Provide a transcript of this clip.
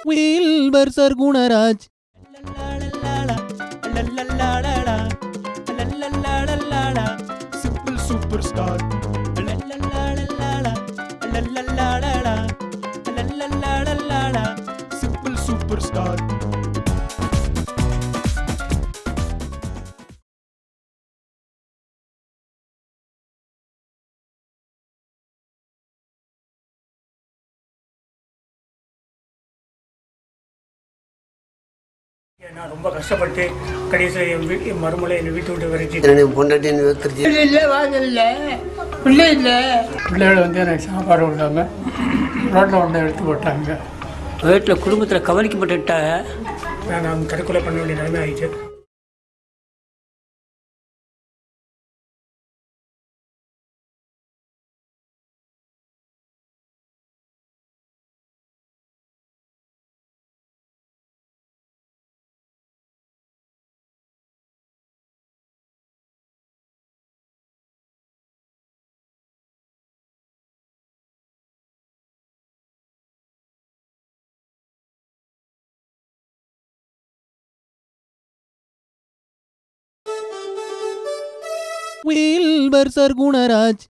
வீல்பர்சர் Gunaraj simple super star simple super star நான் ரொம்ப கஷ்டப்பட்டு கடைசியில் என் வீ என் மருமலை என்னை வீட்டு விட்டு விரட்டி என்னுடைய பொண்டாட்டி வைக்கிறது பிள்ளைகள் வந்து எனக்கு சாப்பாடு கொடுக்காம ரோட்டில் கொண்டு எடுத்து போட்டாங்க வீட்டில் குடும்பத்தில் கவனிக்கப்பட்டுட்டாங்க நான் அவங்க தற்கொலை பண்ண வேண்டிய நிலைமை ஆயிடுச்சு வீல்பர்சர் குணராஜ்